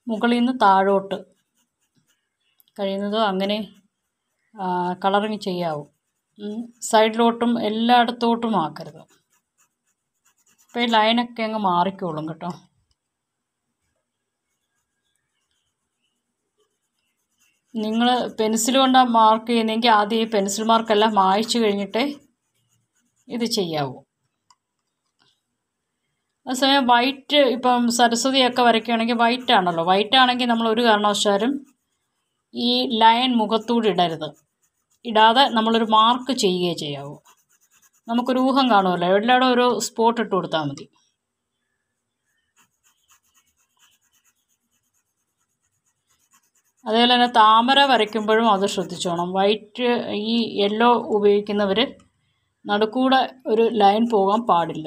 മുകളിൽ നിന്ന് താഴോട്ട് കഴിയുന്നതും അങ്ങനെ കളറിങ് ചെയ്യാവൂ ഉം. സൈഡിലോട്ടും എല്ലായിടത്തോട്ടും ആക്കരുത് അപ്പോൾ ഈ ലൈനൊക്കെ അങ്ങ് മാറിക്കോളും കേട്ടോ നിങ്ങൾ പെൻസിൽ കൊണ്ടാണ് മാർക്ക് ചെയ്യുന്നതെങ്കിൽ ആദ്യം ഈ പെൻസിൽ മാർക്കെല്ലാം മായ്ച്ചു കഴിഞ്ഞിട്ടേ ഇത് ചെയ്യാവൂ അതേസമയം വൈറ്റ് ഇപ്പം സരസ്വതിയൊക്കെ വരയ്ക്കുകയാണെങ്കിൽ വൈറ്റ് ആണല്ലോ വൈറ്റ് ആണെങ്കിൽ നമ്മൾ ഒരു കാരണവശാലും ഈ ലൈൻ മുഖത്തൂടെ ഇടരുത് ഇടാതെ നമ്മളൊരു മാർക്ക് ചെയ്യുകയേ ചെയ്യാവൂ നമുക്കൊരു ഊഹം കാണുമല്ലോ എല്ലായിടും ഒരു സ്പോട്ട് ഇട്ട് കൊടുത്താൽ മതി അതേപോലെ തന്നെ താമര വരയ്ക്കുമ്പോഴും അത് ശ്രദ്ധിച്ചോണം വൈറ്റ് ഈ യെല്ലോ ഉപയോഗിക്കുന്നവർ നടുക്കൂടെ ഒരു ലൈൻ പോകാൻ പാടില്ല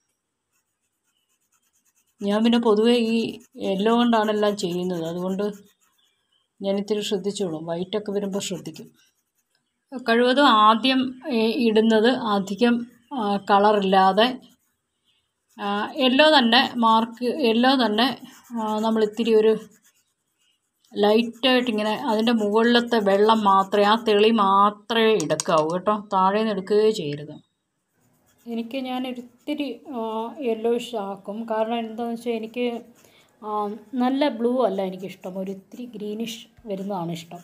ഞാൻ പിന്നെ പൊതുവേ ഈ യെല്ലോ കൊണ്ടാണ് എല്ലാം ചെയ്യുന്നത് അതുകൊണ്ട് ഞാനിത്തിരി ശ്രദ്ധിച്ചോളും വൈറ്റൊക്കെ വരുമ്പോൾ ശ്രദ്ധിക്കും കഴിവതും ആദ്യം ഈ ഇടുന്നത് അധികം കളറില്ലാതെ യെല്ലോ തന്നെ മാർക്ക് യെല്ലോ തന്നെ നമ്മൾ ഇത്തിരി ഒരു ലൈറ്റായിട്ട് ഇങ്ങനെ അതിൻ്റെ മുകളിലത്തെ വെള്ളം മാത്രമേ ആ തെളി മാത്രമേ എടുക്കാവൂ കേട്ടോ താഴെ നിന്ന് എടുക്കുകയേ ചെയ്യരുത് എനിക്ക് ഞാൻ ഒരിത്തിരി യെല്ലോയിഷ് ആക്കും കാരണം എന്താണെന്ന് വെച്ചാൽ എനിക്ക് ആ, നല്ല ബ്ലൂ അല്ല എനിക്കിഷ്ടം ഒരിത്തിരി ഗ്രീനിഷ് വരുന്നതാണ് ഇഷ്ടം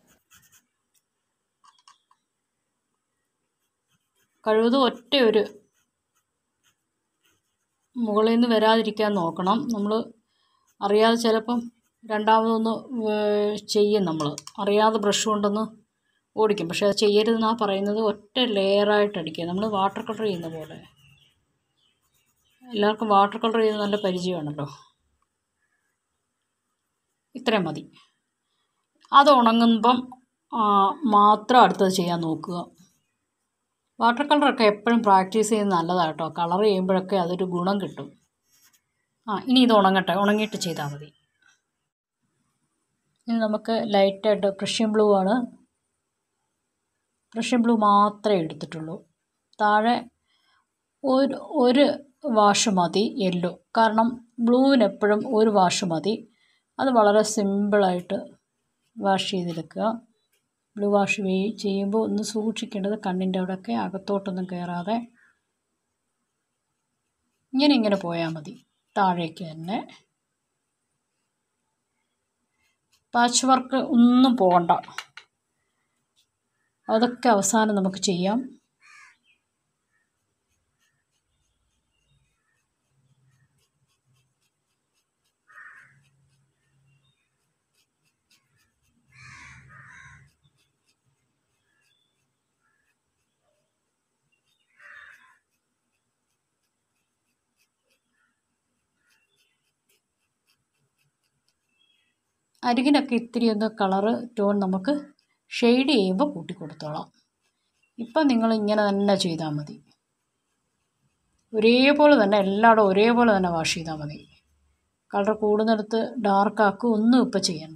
കഴിവതും ഒറ്റ ഒരു മുകളിൽ നിന്ന് വരാതിരിക്കാൻ നോക്കണം നമ്മൾ അറിയാതെ ചിലപ്പം രണ്ടാമതൊന്ന് വേ- ചെയ്യും നമ്മൾ അറിയാതെ ബ്രഷ് കൊണ്ടൊന്ന് ഓടിക്കും പക്ഷേ അത് ചെയ്യരുതെന്നാണ് പറയുന്നത് ഒറ്റ ലെയറായിട്ട് അടിക്കുക നമ്മൾ വാട്ടർ കളർ ചെയ്യുന്ന പോലെ എല്ലാവർക്കും വാട്ടർ കളർ ചെയ്യുന്നത് നല്ല പരിചയമാണല്ലോ ഇത്രയും മതി അത് ഉണങ്ങുമ്പം ആ, മാത്രം അടുത്തത് ചെയ്യാൻ നോക്കുക വാട്ടർ കളറൊക്കെ എപ്പോഴും പ്രാക്ടീസ് ചെയ്യുന്നത് നല്ലതാണ് കേട്ടോ കളർ ചെയ്യുമ്പോഴൊക്കെ അതൊരു ഗുണം കിട്ടും ആ ഇനി ഇത് ഉണങ്ങട്ടെ ഉണങ്ങിയിട്ട് ചെയ്താൽ മതി ഇനി നമുക്ക് ലൈറ്റായിട്ട് പ്രഷ്യൻ ബ്ലൂ ആണ് പ്രഷ്യൻ ബ്ലൂ മാത്രമേ എടുത്തിട്ടുള്ളൂ താഴെ ഒരു ഒരു വാഷ് മതി യെല്ലോ കാരണം ബ്ലൂവിന് എപ്പോഴും ഒരു വാഷ് മതി അത് വളരെ സിമ്പിളായിട്ട് വാഷ് ചെയ്തെടുക്കുക ബ്ലൂ വാഷ് വേ ചെയ്യുമ്പോൾ ഒന്ന് സൂക്ഷിക്കേണ്ടത് കണ്ണിൻ്റെ അവിടെയൊക്കെ അകത്തോട്ടൊന്നും കയറാതെ ഇങ്ങനെ ഇങ്ങനെ പോയാൽ മതി താഴേക്ക് തന്നെ പാച്ച് വർക്ക് ഒന്നും പോകണ്ട അതൊക്കെ അവസാനം നമുക്ക് ചെയ്യാം അരികിനൊക്കെ ഇത്തിരി ഒന്ന് കളറ് ടോൺ നമുക്ക് ഷെയ്ഡ് ചെയ്യുമ്പോൾ കൂട്ടി കൊടുത്തോളാം ഇപ്പം നിങ്ങൾ ഇങ്ങനെ തന്നെ ചെയ്താൽ മതി ഒരേപോലെ തന്നെ എല്ലായിടും ഒരേപോലെ തന്നെ വാഷ് ചെയ്താൽ മതി കളർ കൂടുന്നിടത്ത് ഡാർക്കാക്കും ഒന്നും ഇപ്പം ചെയ്യണ്ട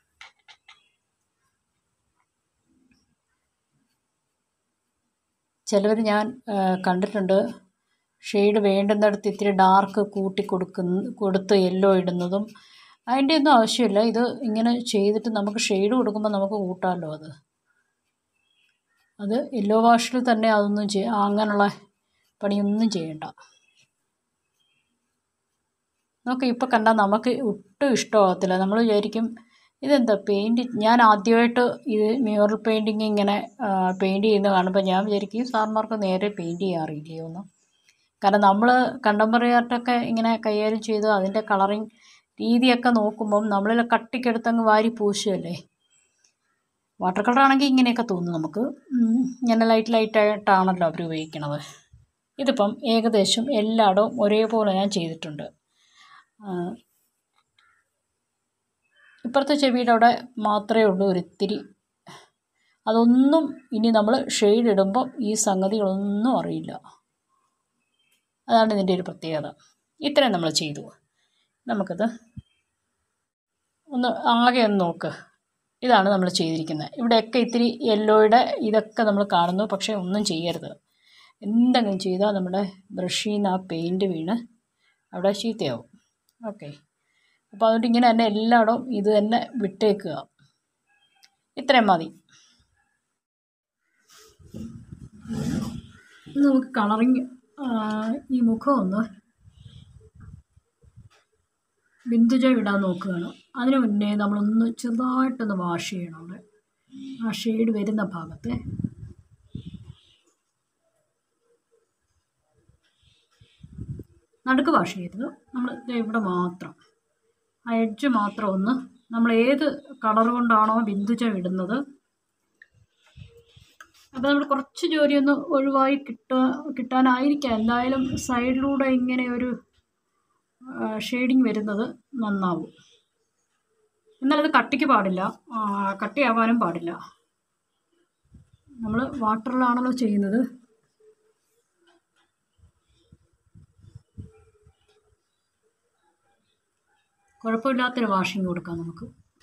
ചിലവർ ഞാൻ ആ, കണ്ടിട്ടുണ്ട് ഷെയ്ഡ് വേണ്ടുന്നിടത്ത് ഇത്തിരി ഡാർക്ക് കൂട്ടി കൊടുക്കുന്ന കൊടുത്ത് യെല്ലോ ഇടുന്നതും അതിൻ്റെ ഒന്നും ആവശ്യമില്ല ഇത് ഇങ്ങനെ ചെയ്തിട്ട് നമുക്ക് ഷെയ്ഡ് കൊടുക്കുമ്പോൾ നമുക്ക് കൂട്ടാമല്ലോ അത് അത് യെല്ലോ വാഷിൽ തന്നെ അതൊന്നും ചെയ്യ അങ്ങനെയുള്ള പണിയൊന്നും ചെയ്യണ്ട നമുക്ക് ഇപ്പോൾ കണ്ടാൽ നമുക്ക് ഒട്ടും ഇഷ്ടമാകത്തില്ല നമ്മൾ വിചാരിക്കും ഇതെന്താ പെയിൻറ്റ് ഞാൻ ആദ്യമായിട്ട് ഇത് മ്യൂറൽ പെയിൻറ്റിങ് ഇങ്ങനെ പെയിൻറ്റ് ചെയ്യുന്നത് കാണുമ്പോൾ ഞാൻ വിചാരിക്കും ഈ സാർമാർക്ക് നേരെ പെയിൻറ്റ് ചെയ്യാൻ അറിയില്ലയോ എന്ന് കാരണം നമ്മൾ കണ്ടംപററി ആർട്ടൊക്കെ ഇങ്ങനെ കൈകാര്യം ചെയ്ത് അതിൻ്റെ കളറിങ് രീതിയൊക്കെ നോക്കുമ്പം നമ്മളിൽ കട്ടിക്കെടുത്തങ്ങ് വാരി പൂശുകയല്ലേ വാട്ടർ കളർ ആണെങ്കിൽ ഇങ്ങനെയൊക്കെ തോന്നും നമുക്ക് ഉം, ഇങ്ങനെ ലൈറ്റ് ലൈറ്റായിട്ടാണല്ലോ അവർ ഉപയോഗിക്കണത് ഇതിപ്പം ഏകദേശം എല്ലായിടവും ഒരേപോലെ ഞാൻ ചെയ്തിട്ടുണ്ട് ആ, ഇപ്പുറത്തെ ചെവിയുടെ അവിടെ മാത്രമേ ഉള്ളൂ ഒരിത്തിരി അതൊന്നും ഇനി നമ്മൾ ഷെയ്ഡ് ഇടുമ്പോൾ ഈ സംഗതികളൊന്നും അറിയില്ല അതാണ് ഇതിൻ്റെ ഒരു പ്രത്യേകത ഇത്രയും നമ്മൾ ചെയ്തു നമുക്കത് ഒന്ന് ആകെ ഒന്ന് നോക്ക് ഇതാണ് നമ്മൾ ചെയ്തിരിക്കുന്നത് ഇവിടെയൊക്കെ ഇത്തിരി യെല്ലോയുടെ ഇതൊക്കെ നമ്മൾ കാണുന്നു പക്ഷേ ഒന്നും ചെയ്യരുത് എന്തെങ്കിലും ചെയ്താൽ നമ്മുടെ ബ്രഷിൽ നിന്ന് ആ പെയിൻറ്റ് വീണ് അവിടെ ചീത്തയാവും ഓക്കെ അപ്പോൾ അതുകൊണ്ട് ഇങ്ങനെ തന്നെ എല്ലായിടവും ഇത് തന്നെ വിട്ടേക്കുക ഇത്രയും മതി ഇനി നമുക്ക് കളറിങ് ഈ മുഖം ഒന്ന് ബിന്ദുജ ഇടാൻ നോക്കുകയാണ് അതിന് മുന്നേ നമ്മളൊന്ന് ചെറുതായിട്ടൊന്ന് വാഷ് ചെയ്യണം അവിടെ ആ ഷെയ്ഡ് വരുന്ന ഭാഗത്തെ നടുക്ക് വാഷ് ചെയ്തത് നമ്മൾ ദേ ഇവിടെ മാത്രം ആ എഡ്ജ് മാത്രം ഒന്ന് നമ്മൾ ഏത് കളർ കൊണ്ടാണോ ബിന്ദുജ ഇടുന്നത് അപ്പോൾ നമ്മൾ കുറച്ച് ജോലിയൊന്ന് ഒഴിവായി കിട്ടാ കിട്ടാനായിരിക്കാം എന്തായാലും സൈഡിലൂടെ ഇങ്ങനെ ഒരു ഷെയ്ഡിങ് വരുന്നത് നന്നാവും എന്നാലത് കട്ടിക്ക് പാടില്ല ആ, കട്ടിയാവാനും പാടില്ല നമ്മൾ വാട്ടറിലാണല്ലോ ചെയ്യുന്നത് കുഴപ്പമില്ലാത്തൊരു വാഷിങ് കൊടുക്കാം നമുക്ക്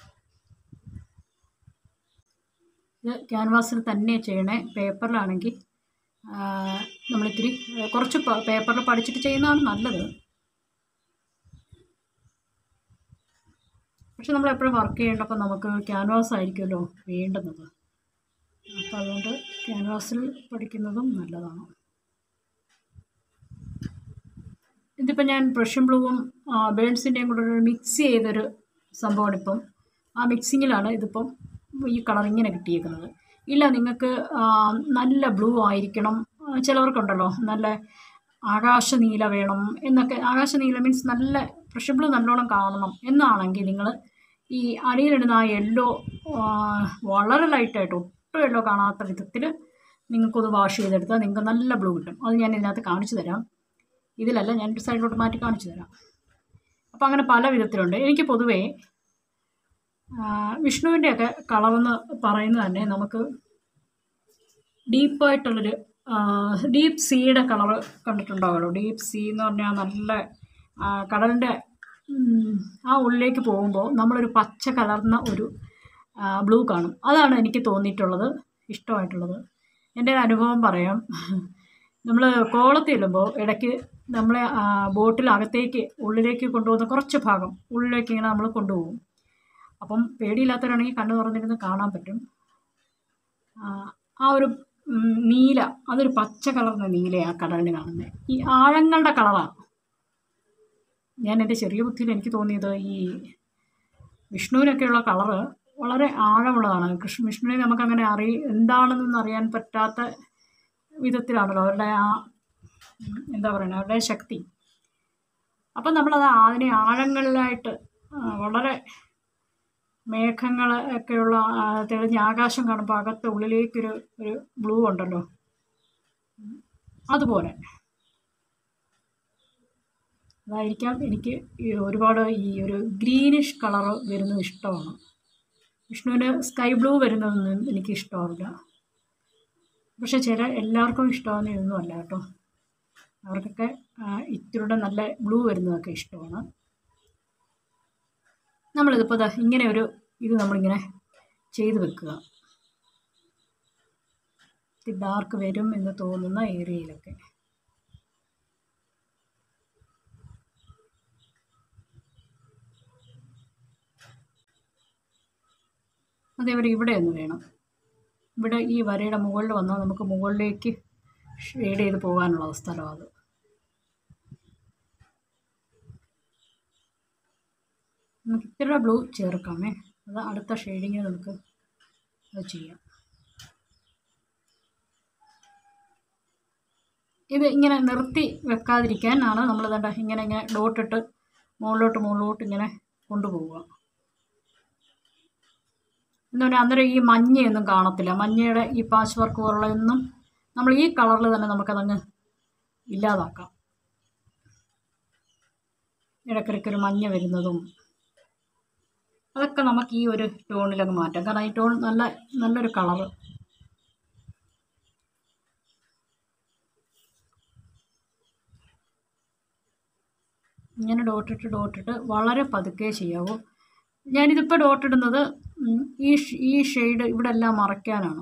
ഇത് ക്യാൻവാസിൽ തന്നെ ചെയ്യണേ പേപ്പറിലാണെങ്കിൽ നമ്മളിത്തിരി ആ, കുറച്ച് പേപ്പറിൽ പഠിച്ചിട്ട് ചെയ്യുന്നതാണ് നല്ലത് പക്ഷെ നമ്മൾ എപ്പോഴും വർക്ക് ചെയ്യേണ്ടപ്പോൾ നമുക്ക് ക്യാൻവാസ് ആയിരിക്കുമല്ലോ വേണ്ടുന്നത് അപ്പോൾ അതുകൊണ്ട് ക്യാൻവാസിൽ പഠിക്കുന്നതും നല്ലതാണ് ഇതിപ്പോൾ ഞാൻ ബ്രഷും ബ്ലൂവും ബേൺസിൻ്റെയും കൂടെ ഒരു മിക്സ് ചെയ്തൊരു സംഭവമാണ് ഇപ്പം ആ മിക്സിങ്ങിലാണ് ഇതിപ്പം ഈ കളർ ഇങ്ങനെ കിട്ടിയേക്കുന്നത് ഇല്ല നിങ്ങൾക്ക് ആ, നല്ല ബ്ലൂ ആയിരിക്കണം ആ, ചിലവർക്കുണ്ടല്ലോ നല്ല ആകാശ നീല വേണം എന്നൊക്കെ ആകാശ നീല മീൻസ് നല്ല ബ്രഷ് ബ്ലൂ നല്ലോണം കാണണം എന്നാണെങ്കിൽ നിങ്ങൾ ഈ അടിയിലിടുന്ന ആ യെല്ലോ വളരെ ലൈറ്റായിട്ട് ഒട്ടും യെല്ലോ കാണാത്ത വിധത്തിൽ നിങ്ങൾക്കൊന്ന് വാഷ് ചെയ്തെടുത്താൽ നിങ്ങൾക്ക് നല്ല ബ്ലൂ കിട്ടും അത് ഞാൻ ഇതിനകത്ത് കാണിച്ചു തരാം ഇതിലല്ല ഞാൻ ഒരു സൈഡിലോട്ട് മാറ്റി കാണിച്ചു തരാം അപ്പോൾ അങ്ങനെ പല വിധത്തിലുണ്ട് എനിക്ക് പൊതുവേ വിഷ്ണുവിൻ്റെയൊക്കെ കളറെന്ന് പറയുന്നത് തന്നെ നമുക്ക് ഡീപ്പായിട്ടുള്ളൊരു ഡീപ്പ് സീയുടെ കളർ കണ്ടിട്ടുണ്ടാവുമല്ലോ ഡീപ്പ് സീ എന്ന് പറഞ്ഞാൽ നല്ല ആ, കടലിൻ്റെ ഉം, ആ ഉള്ളിലേക്ക് പോകുമ്പോൾ നമ്മളൊരു പച്ച കലർന്ന ഒരു ബ്ലൂ കാണും അതാണ് എനിക്ക് തോന്നിയിട്ടുള്ളത് ഇഷ്ടമായിട്ടുള്ളത് എൻ്റെ ഒരു അനുഭവം പറയാം നമ്മൾ കോളത്ത് ചെല്ലുമ്പോൾ ഇടയ്ക്ക് നമ്മളെ ആ, ബോട്ടിലകത്തേക്ക് ഉള്ളിലേക്ക് കൊണ്ടുപോകുന്ന കുറച്ച് ഭാഗം ഉള്ളിലേക്ക് ഇങ്ങനെ നമ്മൾ കൊണ്ടുപോകും അപ്പം പേടിയില്ലാത്തവരാണെങ്കിൽ കണ്ണു തുറന്നിരുന്ന് കാണാൻ പറ്റും ആ, ആ ഒരു ഉം, നീല അതൊരു പച്ച കളറിൻ്റെ നീലയാണ് ആ കടലിന് കാണുന്നത് ഈ ആഴങ്ങളുടെ കളറാണ് ഞാൻ എൻ്റെ ചെറിയ ബുദ്ധിയിൽ എനിക്ക് തോന്നിയത് ഈ വിഷ്ണുവിനൊക്കെയുള്ള കളറ് വളരെ ആഴമുള്ളതാണ് കൃഷ്ണ വിഷ്ണുവിനെ നമുക്കങ്ങനെ അറി എന്താണെന്നൊന്നും അറിയാൻ പറ്റാത്ത വിധത്തിലാണല്ലോ അവരുടെ ആ ഉം, എന്താ പറയുക അവരുടെ ശക്തി അപ്പം നമ്മളത് അതിനെ ആഴങ്ങളിലായിട്ട് ആ, വളരെ മേഘങ്ങൾ ഒക്കെയുള്ള ആ, തെളിഞ്ഞ ആകാശം കാണുമ്പോൾ അകത്ത് ഉള്ളിലേക്കൊരു ഒരു ബ്ലൂ ഉണ്ടല്ലോ ഉം, അതുപോലെ അതായിരിക്കാം എനിക്ക് ഈ ഒരുപാട് ഈ ഒരു ഗ്രീനിഷ് കളർ വരുന്നത് ഇഷ്ടമാണ് വിഷ്ണുവിന് സ്കൈ ബ്ലൂ വരുന്നതൊന്നും എനിക്ക് ഇഷ്ടമാവില്ല പക്ഷെ ചില എല്ലാവർക്കും ഇഷ്ടമാകുന്ന ഇതൊന്നും അല്ല കേട്ടോ അവർക്കൊക്കെ ആ, ഇത്തിരിയുടെ നല്ല ബ്ലൂ വരുന്നതൊക്കെ ഇഷ്ടമാണ് നമ്മളിതിപ്പോൾ ദാ ഇങ്ങനെ ഒരു ഇത് നമ്മളിങ്ങനെ ചെയ്ത് വെക്കുക ഡാർക്ക് വരും എന്ന് തോന്നുന്ന ഏരിയയിലൊക്കെ അതേപോലെ ഇവിടെ ഒന്ന് വേണം ഇവിടെ ഈ വരയുടെ മുകളിൽ വന്നാൽ നമുക്ക് മുകളിലേക്ക് ഷെയ്ഡ് ചെയ്ത് പോകാനുള്ള സ്ഥലം അത് നമുക്ക് ഇത്തിരി ബ്ലൂ ചേർക്കാമേ അത് അടുത്ത ഷെയ്ഡിങ്ങിന് നമുക്ക് അത് ചെയ്യാം ഇത് ഇങ്ങനെ നിർത്തി വെക്കാതിരിക്കാനാണ് നമ്മൾ ഇതണ്ട ഇങ്ങനെ ഇങ്ങനെ ഡോട്ടിട്ട് മുകളിലോട്ട് മുകളിലോട്ട് ഇങ്ങനെ കൊണ്ടുപോവുക എന്ന് പറഞ്ഞാൽ അന്നേരം ഈ മഞ്ഞയൊന്നും കാണത്തില്ല മഞ്ഞയുടെ ഈ പാച്ച് വർക്ക് പോലുള്ളതൊന്നും നമ്മൾ ഈ കളറിൽ തന്നെ നമുക്കതങ്ങ് ഇല്ലാതാക്കാം ഇടയ്ക്കിടയ്ക്കൊരു മഞ്ഞ വരുന്നതും അതൊക്കെ നമുക്ക് ഈ ഒരു ടോണിലങ്ങ് മാറ്റാം കാരണം ഈ ടോൺ നല്ല നല്ലൊരു കളറ് ഇങ്ങനെ ഡോട്ടിട്ട് ഡോട്ടിട്ട് വളരെ പതുക്കെ ചെയ്യാവൂ ഞാനിതിപ്പോൾ ഡോട്ടിടുന്നത് ഉം, ഈ ഷ്- ഈ ഷെയ്ഡ് ഇവിടെ എല്ലാം മറയ്ക്കാനാണ്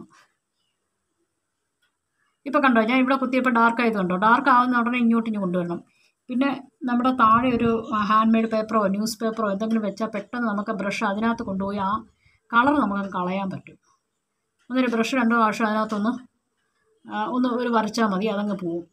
ഇപ്പോൾ കണ്ടോ ഞാൻ ഇവിടെ കുത്തിയപ്പോൾ ഡാർക്ക് ആയത് കണ്ടോ ഡാർക്ക് ആവുന്ന ഉടനെ ഇങ്ങോട്ട് ഇനി കൊണ്ടുവരണം പിന്നെ നമ്മുടെ താഴെ ഒരു ഹാൻഡ് മെയ്ഡ് പേപ്പറോ ന്യൂസ് പേപ്പറോ എന്തെങ്കിലും വെച്ചാൽ പെട്ടെന്ന് നമുക്ക് ബ്രഷ് അതിനകത്ത് കൊണ്ടുപോയി ആ കളർ നമുക്ക് കളയാൻ പറ്റും അന്നൊരു ബ്രഷ് രണ്ടോ പ്രാവശ്യം അതിനകത്തൊന്ന് ആ, ഒന്ന് ഒരു വരച്ചാൽ മതി അതങ്ങ് പോവും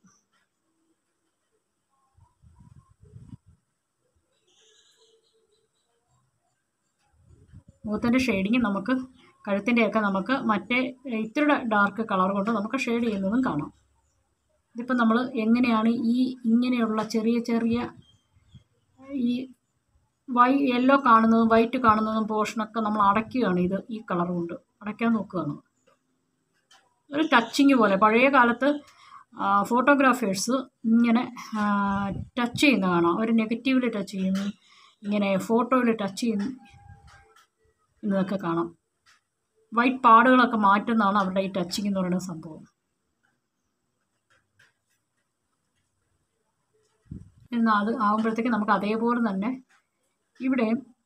മുഖത്തിൻ്റെ ഷെയ്ഡിങ് നമുക്ക് കഴുത്തിൻ്റെയൊക്കെ നമുക്ക് മറ്റേ ഇത്തിരി ഡാർക്ക് കളർ കൊണ്ട് നമുക്ക് ഷെയ്ഡ് ചെയ്യുന്നതും കാണാം ഇതിപ്പോൾ നമ്മൾ എങ്ങനെയാണ് ഈ ഇങ്ങനെയുള്ള ചെറിയ ചെറിയ ഈ വൈ യെല്ലോ കാണുന്നതും വൈറ്റ് കാണുന്നതും പോർഷനൊക്കെ നമ്മൾ അടയ്ക്കുകയാണ് ഇത് ഈ കളർ കൊണ്ട് അടയ്ക്കാൻ നോക്കുകയാണ് ഒരു ടച്ചിങ് പോലെ പഴയ കാലത്ത് ഫോട്ടോഗ്രാഫേഴ്സ് ഇങ്ങനെ ടച്ച് ചെയ്യുന്ന കാണാം ഒരു നെഗറ്റീവിൽ ടച്ച് ചെയ്യുന്നു ഇങ്ങനെ ഫോട്ടോയിൽ ടച്ച് ചെയ്യുന്ന എന്നതൊക്കെ കാണാം വൈറ്റ് പാടുകളൊക്കെ മാറ്റുന്നതാണ് അവരുടെ ഈ ടച്ചിങ് എന്ന് പറയുന്ന സംഭവം എന്നാൽ അത് ആകുമ്പോഴത്തേക്ക് നമുക്ക് അതേപോലെ തന്നെ ഇവിടെ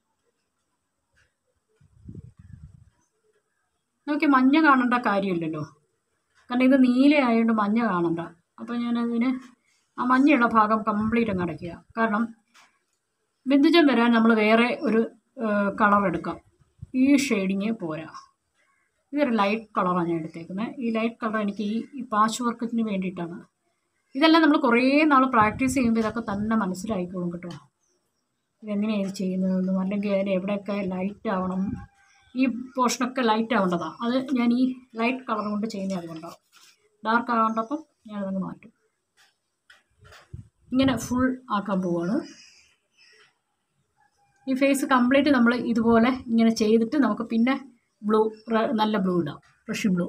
നമുക്ക് മഞ്ഞ കാണേണ്ട കാര്യമില്ലല്ലോ കാരണം ഇത് നീല ആയതുകൊണ്ട് മഞ്ഞ കാണണ്ട അപ്പോൾ ഞാനതിന് ആ മഞ്ഞയുള്ള ഭാഗം കംപ്ലീറ്റ് അങ്ങ് അടയ്ക്കുക കാരണം ബിന്ദുജം വരാൻ നമ്മൾ വേറെ ഒരു കളർ എടുക്കാം ഈ ഷെയ്ഡിങ് പോരാ ഇതൊരു ലൈറ്റ് കളറാണ് ഞാൻ എടുത്തേക്കുന്നത് ഈ ലൈറ്റ് കളർ എനിക്ക് ഈ ഈ പാച്ച് വർക്കിന് വേണ്ടിയിട്ടാണ് ഇതെല്ലാം നമ്മൾ കുറേ നാൾ പ്രാക്ടീസ് ചെയ്യുമ്പോൾ ഇതൊക്കെ തന്നെ മനസ്സിലായിക്കോളും കേട്ടോ ഇതെങ്ങനെയാണ് ഇത് ചെയ്യുന്നതെന്നും അല്ലെങ്കിൽ അതിന് എവിടെയൊക്കെ ലൈറ്റ് ആവണം ഈ പോർഷനൊക്കെ ലൈറ്റ് ആവേണ്ടതാണ് അത് ഞാൻ ഈ ലൈറ്റ് കളർ കൊണ്ട് ചെയ്യുന്നത് അതുകൊണ്ടാണ് ഡാർക്ക് ആവേണ്ടപ്പം ഞാനതങ്ങ് മാറ്റും ഇങ്ങനെ ഫുൾ ആക്കാൻ പോവാണ് ഈ ഫേസ് കംപ്ലീറ്റ് നമ്മൾ ഇതുപോലെ ഇങ്ങനെ ചെയ്തിട്ട് നമുക്ക് പിന്നെ ബ്ലൂ നല്ല ബ്ലൂ ഇടാം റഷ്യൻ ബ്ലൂ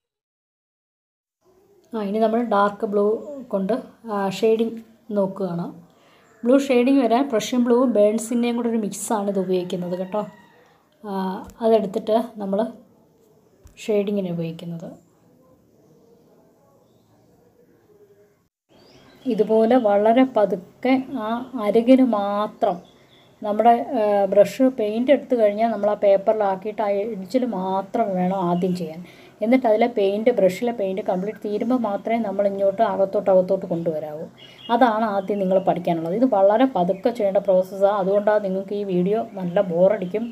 ആ ഇനി നമ്മൾ ഡാർക്ക് ബ്ലൂ കൊണ്ട് ഷെയ്ഡിങ് നോക്കുകയാണ് ബ്ലൂ ഷെയ്ഡിങ് വരാൻ പ്രഷ്യൻ ബ്ലൂവും ബേൺസിൻ്റെയും കൂടെ ഒരു മിക്സാണ് ഇത് ഉപയോഗിക്കുന്നത് കേട്ടോ ആ, അതെടുത്തിട്ട് നമ്മൾ ഷെയ്ഡിങ്ങിന് ഉപയോഗിക്കുന്നത് ഇതുപോലെ വളരെ പതുക്കെ ആ അരകിന് മാത്രം നമ്മുടെ ബ്രഷ് പെയിൻ്റ് എടുത്തു കഴിഞ്ഞാൽ നമ്മൾ ആ പേപ്പറിലാക്കിയിട്ട് ആ എഡ്ജിൽ മാത്രം വേണം ആദ്യം ചെയ്യാൻ എന്നിട്ട് അതിലെ പെയിൻറ്റ് ബ്രഷിലെ പെയിൻറ്റ് കംപ്ലീറ്റ് തീരുമ്പോൾ മാത്രമേ നമ്മൾ ഇങ്ങോട്ട് അകത്തോട്ട് അകത്തോട്ട് കൊണ്ടുവരാവൂ അതാണ് ആദ്യം നിങ്ങൾ പഠിക്കാനുള്ളത് ഇത് വളരെ പതുക്കെ ചെയ്യേണ്ട പ്രോസസ്സാണ് അതുകൊണ്ടാണ് നിങ്ങൾക്ക് ഈ വീഡിയോ നല്ല ബോറടിക്കും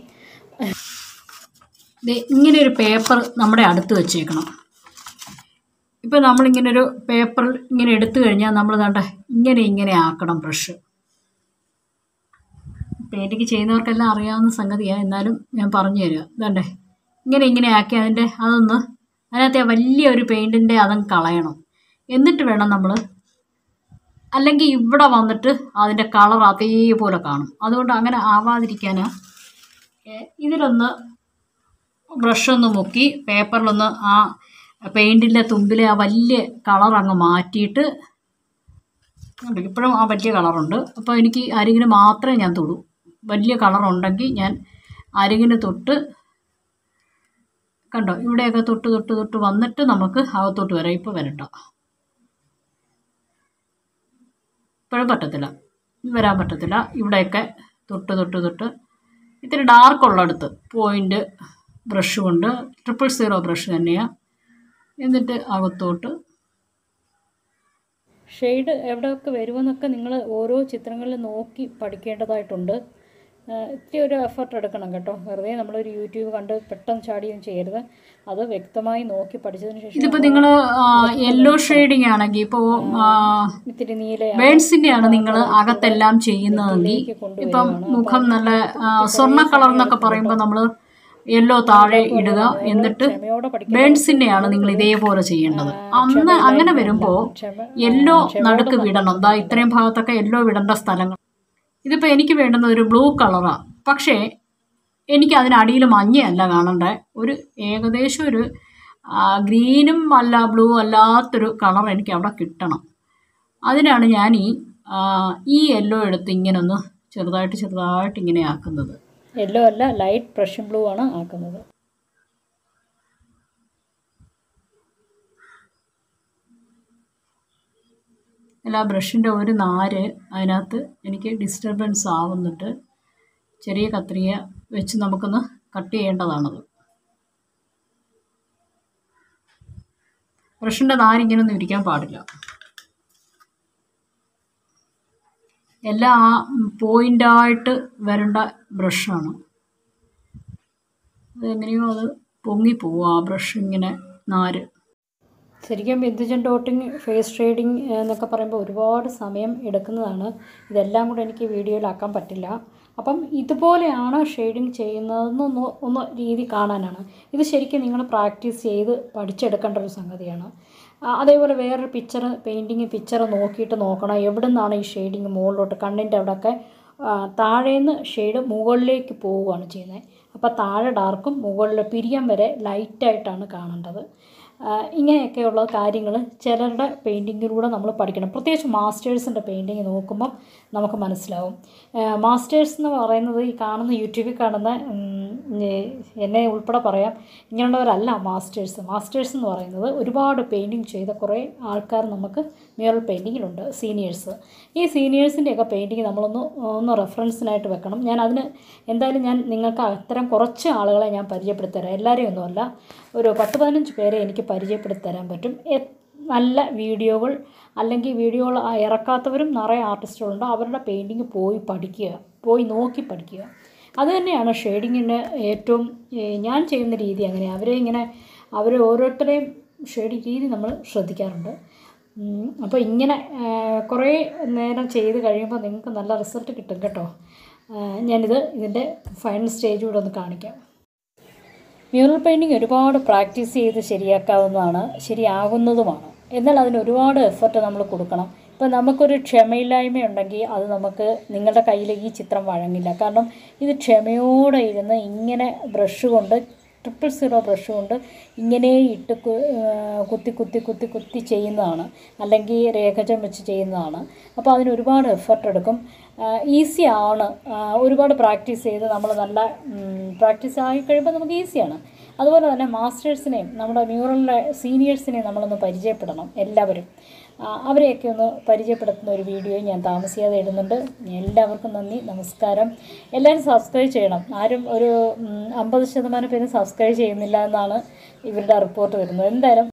ദേ ഇങ്ങനെ ഒരു പേപ്പർ നമ്മുടെ അടുത്ത് വെച്ചേക്കണം ഇപ്പോൾ നമ്മളിങ്ങനെ ഒരു പേപ്പർ ഇങ്ങനെ എടുത്തു കഴിഞ്ഞാൽ നമ്മൾ കണ്ട ഇങ്ങനെ ഇങ്ങനെ ആക്കണം ബ്രഷ് പെയിൻറ്റിങ് ചെയ്യുന്നവർക്കെല്ലാം അറിയാവുന്ന സംഗതിയാണ് എന്നാലും ഞാൻ പറഞ്ഞു തരിക ഇതണ്ടേ ഇങ്ങനെ ഇങ്ങനെ ആക്കി അതിൻ്റെ അതൊന്ന് അതിനകത്തെ ആ വലിയ ഒരു പെയിൻറ്റിൻ്റെ അതങ്ങ് കളയണം എന്നിട്ട് വേണം നമ്മൾ അല്ലെങ്കിൽ ഇവിടെ വന്നിട്ട് അതിൻ്റെ കളർ അതേപോലെ കാണും അതുകൊണ്ട് അങ്ങനെ ആവാതിരിക്കാനാണ് ഇതിലൊന്ന് ബ്രഷൊന്ന് മുക്കി പേപ്പറിലൊന്ന് ആ പെയിൻറ്റിൻ്റെ തുമ്പിലെ ആ വലിയ കളർ അങ്ങ് മാറ്റിയിട്ട് ഉണ്ട് ഇപ്പോഴും ആ വലിയ കളറുണ്ട് അപ്പോൾ എനിക്ക് അരികിന് മാത്രമേ ഞാൻ തൊടൂ വലിയ കളറുണ്ടെങ്കിൽ ഞാൻ അരികിന് തൊട്ട് കണ്ടോ ഇവിടെയൊക്കെ തൊട്ട് തൊട്ട് തൊട്ട് വന്നിട്ട് നമുക്ക് അകത്തോട്ട് വരാം ഇപ്പോൾ വരണ്ട ഇപ്പോഴും പറ്റത്തില്ല വരാൻ പറ്റത്തില്ല ഇവിടെയൊക്കെ തൊട്ട് തൊട്ട് തൊട്ട് ഇത്തിരി ഡാർക്ക് ഉള്ളിടത്ത് പോയിൻ്റ് ബ്രഷ് കൊണ്ട് ട്രിപ്പിൾ സീറോ ബ്രഷ് തന്നെയാണ് എന്നിട്ട് അകത്തോട്ട് ഷെയ്ഡ് എവിടെയൊക്കെ വരുമെന്നൊക്കെ നിങ്ങൾ ഓരോ ചിത്രങ്ങളിൽ നോക്കി പഠിക്കേണ്ടതായിട്ടുണ്ട് ആ, ഇത്തിരി ഒരു എഫർട്ട് എടുക്കണം കേട്ടോ വെറുതെ നമ്മളൊരു യൂട്യൂബ് കണ്ട് പെട്ടെന്ന് ചാടിയൊന്നും ചെയ്യരുത് അത് വ്യക്തമായി നോക്കി പഠിച്ചതിന് ശേഷം ഇതിപ്പോൾ നിങ്ങൾ യെല്ലോ ഷെയ്ഡിങ് ആണെങ്കിൽ ഇപ്പോൾ ഇത്തിരി നീല ബേൺസിൻ്റെ ആണ് നിങ്ങൾ അകത്തെല്ലാം ചെയ്യുന്നതെങ്കിൽ ഇപ്പം മുഖം നല്ല ആ, സ്വർണ്ണ കളർ എന്നൊക്കെ പറയുമ്പോൾ നമ്മൾ യെല്ലോ താഴെ ഇടുക എന്നിട്ട് ക്ഷമയോടെ പഠിക്കണം ബേൺസിൻ്റെ ആണ് നിങ്ങൾ ഇതേപോലെ ചെയ്യേണ്ടത് അന്ന് അങ്ങനെ വരുമ്പോൾ യെല്ലോ നടുക്ക് വിടണം ദാ ഇത്രയും ഭാഗത്തൊക്കെ യെല്ലോ വിടേണ്ട സ്ഥലങ്ങൾ ഇതിപ്പോൾ എനിക്ക് വേണ്ടുന്നത് ഒരു ബ്ലൂ കളറാണ് പക്ഷേ എനിക്ക് അതിനടിയിൽ മഞ്ഞയല്ല കാണണ്ടേ ഒരു ഏകദേശം ഒരു ആ, ഗ്രീനും അല്ല ബ്ലൂ അല്ലാത്തൊരു കളർ എനിക്ക് അവിടെ കിട്ടണം അതിനാണ് ഞാൻ ഈ ആ, ഈ യെല്ലോ എടുത്ത് ഇങ്ങനെ ഒന്ന് ചെറുതായിട്ട് ചെറുതായിട്ട് ഇങ്ങനെ ആക്കുന്നത് യെല്ലോ അല്ല ലൈറ്റ് പ്രഷ്യൻ ബ്ലൂ ആണ് ആക്കുന്നത് അല്ല ബ്രഷിൻ്റെ ഒരു നാര് അതിനകത്ത് എനിക്ക് ഡിസ്റ്റർബൻസ് ആവുന്നുണ്ട് ചെറിയ കത്രിക വെച്ച് നമുക്കൊന്ന് കട്ട് ചെയ്യേണ്ടതാണത് ബ്രഷിൻ്റെ നാര് ഇങ്ങനെയൊന്നും ഇരിക്കാൻ പാടില്ല എല്ലാം ആ പോയിൻ്റായിട്ട് വരേണ്ട ബ്രഷാണ് അതെങ്ങനെയോ അത് പൊങ്ങിപ്പോവും ആ ബ്രഷ് ഇങ്ങനെ നാര് ശരിക്കും ബിന്ദുജൻ ഡോട്ടിങ് ഫേസ് ഷെയ്ഡിങ് എന്നൊക്കെ പറയുമ്പോൾ ഒരുപാട് സമയം എടുക്കുന്നതാണ് ഇതെല്ലാം കൂടെ എനിക്ക് വീഡിയോയിലാക്കാൻ പറ്റില്ല അപ്പം ഇതുപോലെയാണ് ഷെയ്ഡിങ് ചെയ്യുന്നതെന്നൊന്ന് ഒന്ന് രീതി കാണാനാണ് ഇത് ശരിക്കും നിങ്ങൾ പ്രാക്ടീസ് ചെയ്ത് പഠിച്ചെടുക്കേണ്ട ഒരു സംഗതിയാണ് ആ, അതേപോലെ വേറൊരു പിക്ചർ പെയിൻറ്റിങ് പിക്ചർ നോക്കിയിട്ട് നോക്കണം എവിടെ നിന്നാണ് ഈ ഷെയ്ഡിങ് മുകളിലോട്ട് കണ്ണിൻ്റെ അവിടെയൊക്കെ ആ, താഴേന്ന് ഷെയ്ഡ് മുകളിലേക്ക് പോവുകയാണ് ചെയ്യുന്നത് അപ്പോൾ താഴെ ഡാർക്കും മുകളിൽ പിരിയം വരെ ലൈറ്റായിട്ടാണ് കാണേണ്ടത് ആ, ഇങ്ങനെയൊക്കെയുള്ള കാര്യങ്ങൾ ചിലരുടെ പെയിൻറ്റിങ്ങിലൂടെ നമ്മൾ പഠിക്കണം പ്രത്യേകിച്ച് മാസ്റ്റേഴ്സിൻ്റെ പെയിൻറ്റിങ് നോക്കുമ്പോൾ നമുക്ക് മനസ്സിലാവും മാസ്റ്റേഴ്സ് എന്ന് പറയുന്നത് ഈ കാണുന്ന യൂട്യൂബിൽ കാണുന്ന ഉം, ഈ എന്നെ ഉൾപ്പെടെ പറയാം ഇങ്ങനെയുള്ളവരല്ല മാസ്റ്റേഴ്സ് മാസ്റ്റേഴ്സ് എന്ന് പറയുന്നത് ഒരുപാട് പെയിൻറ്റിങ് ചെയ്ത കുറേ ആൾക്കാർ നമുക്ക് മ്യൂറൽ പെയിൻറ്റിങ്ങിലുണ്ട് സീനിയേഴ്സ് ഈ സീനിയേഴ്സിൻ്റെയൊക്കെ പെയിൻറ്റിങ് നമ്മളൊന്ന് ഒന്ന് റെഫറൻസിനായിട്ട് വെക്കണം ഞാൻ അതിന് എന്തായാലും ഞാൻ നിങ്ങൾക്ക് അത്തരം കുറച്ച് ആളുകളെ ഞാൻ പരിചയപ്പെടുത്തി തരാം എല്ലാവരെയും ഒന്നുമല്ല ഒരു പത്ത് പതിനഞ്ച് പേരെ എനിക്ക് പരിചയപ്പെടുത്തി തരാൻ പറ്റും എ- നല്ല വീഡിയോകൾ അല്ലെങ്കിൽ വീഡിയോകൾ ഇറക്കാത്തവരും നിറയെ ആർട്ടിസ്റ്റുകളുണ്ട് അവരുടെ പെയിൻറ്റിങ് പോയി പഠിക്കുക പോയി നോക്കി പഠിക്കുക അത് തന്നെയാണ് ഷെയ്ഡിങ്ങിന് ഏറ്റവും ഏ, ഞാൻ ചെയ്യുന്ന രീതി അങ്ങനെയാണ് അവരെ ഇങ്ങനെ അവർ ഓരോരുത്തരെയും ഷെയ്ഡിങ് രീതി നമ്മൾ ശ്രദ്ധിക്കാറുണ്ട് ഉം, അപ്പോൾ ഇങ്ങനെ ആ, കുറേ നേരം ചെയ്ത് കഴിയുമ്പോൾ നിങ്ങൾക്ക് നല്ല റിസൾട്ട് കിട്ടും കേട്ടോ ആ, ഞാനിത് ഇതിൻ്റെ ഫൈനൽ സ്റ്റേജ് കൂടെ ഒന്ന് കാണിക്കാം മ്യൂറൽ പെയിൻറ്റിങ് ഒരുപാട് പ്രാക്ടീസ് ചെയ്ത് ശരിയാക്കാവുന്നതാണ് ശരിയാകുന്നതുമാണ് എന്നാൽ അതിന് ഒരുപാട് എഫർട്ട് നമ്മൾ കൊടുക്കണം ഇപ്പോൾ നമുക്കൊരു ക്ഷമയില്ലായ്മ ഉണ്ടെങ്കിൽ അത് നമുക്ക് നിങ്ങളുടെ കയ്യിൽ ഈ ചിത്രം വഴങ്ങില്ല കാരണം ഇത് ക്ഷമയോടെ ഇരുന്ന് ഇങ്ങനെ ബ്രഷ് കൊണ്ട് ട്രിപ്പിൾ സീറോ ബ്രഷ് കൊണ്ട് ഇങ്ങനെ ഇട്ട് കു- ആ, കുത്തി കുത്തി കുത്തി കുത്തി ചെയ്യുന്നതാണ് അല്ലെങ്കിൽ രേഖചം വെച്ച് ചെയ്യുന്നതാണ് അപ്പോൾ അതിന് ഒരുപാട് എഫർട്ട് എടുക്കും ഈസി ആണ് ആ, ഒരുപാട് പ്രാക്ടീസ് ചെയ്ത് നമ്മൾ നല്ല പ്രാക്ടീസ് ആയി കഴിയുമ്പോൾ നമുക്ക് ഈസിയാണ് അതുപോലെ തന്നെ മാസ്റ്റേഴ്സിനെയും നമ്മുടെ മ്യൂറലിലെ സീനിയേഴ്സിനെയും നമ്മളൊന്ന് പരിചയപ്പെടണം എല്ലാവരും ആ, അവരെയൊക്കെ ഒന്ന് പരിചയപ്പെടുത്തുന്ന ഒരു വീഡിയോ ഞാൻ താമസിയാതെ ഇടുന്നുണ്ട് എല്ലാവർക്കും നന്ദി നമസ്കാരം എല്ലാവരും സബ്സ്ക്രൈബ് ചെയ്യണം ആരും ഒരു ഉം, അമ്പത് ശതമാനം പേര് സബ്സ്ക്രൈബ് ചെയ്യുന്നില്ല എന്നാണ് ഇവരുടെ റിപ്പോർട്ട് വരുന്നത് എന്തായാലും